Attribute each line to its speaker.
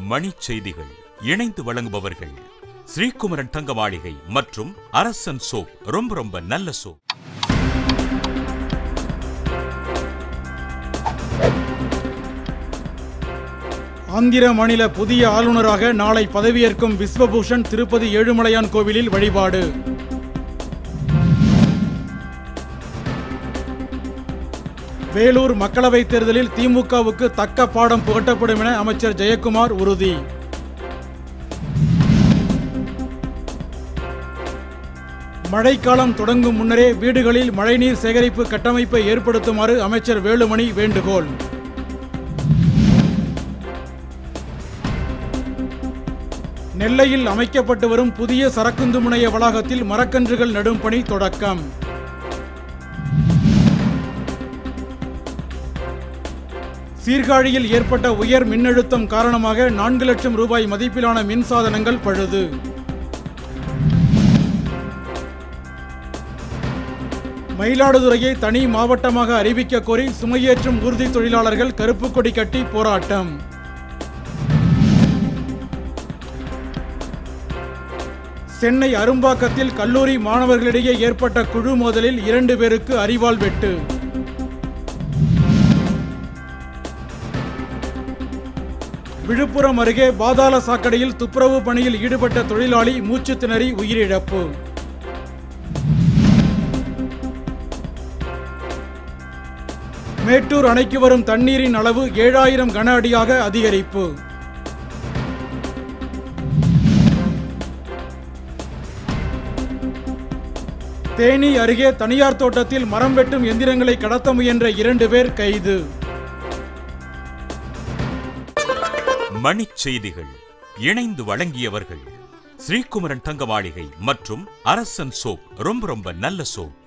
Speaker 1: மணிச் செய்திகள் இணைந்து வழங்குபவர்கள் ஸ்ரீகுமரன் தங்க மாளிகை மற்றும் அரசன் சோப் ரொம்ப ரொம்ப நல்ல சோப்
Speaker 2: ஆந்திர மாநில புதிய ஆளுநராக நாளை பதவியேற்கும் விஸ்வபூஷன் திருப்பதி ஏழுமலையான் கோவிலில் வழிபாடு வேலூர் மக்களவைத் தேர்தலில் திமுகவுக்கு தக்க பாடம் புகட்டப்படும் என அமைச்சர் ஜெயக்குமார் உறுதி மழைக்காலம் தொடங்கும் முன்னரே வீடுகளில் மழைநீர் சேகரிப்பு கட்டமைப்பை ஏற்படுத்துமாறு அமைச்சர் வேலுமணி வேண்டுகோள் நெல்லையில் அமைக்கப்பட்டு வரும் புதிய சரக்குந்து முனைய வளாகத்தில் மரக்கன்றுகள் நடும் பணி தொடக்கம் சீர்காழியில் ஏற்பட்ட உயர் மின்னழுத்தம் காரணமாக நான்கு லட்சம் ரூபாய் மதிப்பிலான மின் சாதனங்கள் பழுது மயிலாடுதுறையை தனி மாவட்டமாக அறிவிக்க கோரி சுமையேற்றும் ஊர்தி தொழிலாளர்கள் கருப்பு கொடி கட்டி போராட்டம் சென்னை அரும்பாக்கத்தில் கல்லூரி மாணவர்களிடையே ஏற்பட்ட குழு மோதலில் இரண்டு பேருக்கு அரிவாள் வெட்டு விழுப்புரம் அருகே பாதாள சாக்கடையில் துப்புரவு பணியில் ஈடுபட்ட தொழிலாளி மூச்சு திணறி உயிரிழப்பு மேட்டூர் அணைக்கு வரும் தண்ணீரின் அளவு ஏழாயிரம் கன அடியாக அதிகரிப்பு தேனி அருகே தனியார் தோட்டத்தில் மரம் வெட்டும் எந்திரங்களை கடத்த முயன்ற இரண்டு பேர் கைது
Speaker 1: மணிச் செய்திகள் இணைந்து வழங்கியவர்கள் ஸ்ரீகுமரன் தங்க மாளிகை மற்றும் அரசன் சோப் ரொம்ப ரொம்ப நல்ல சோப்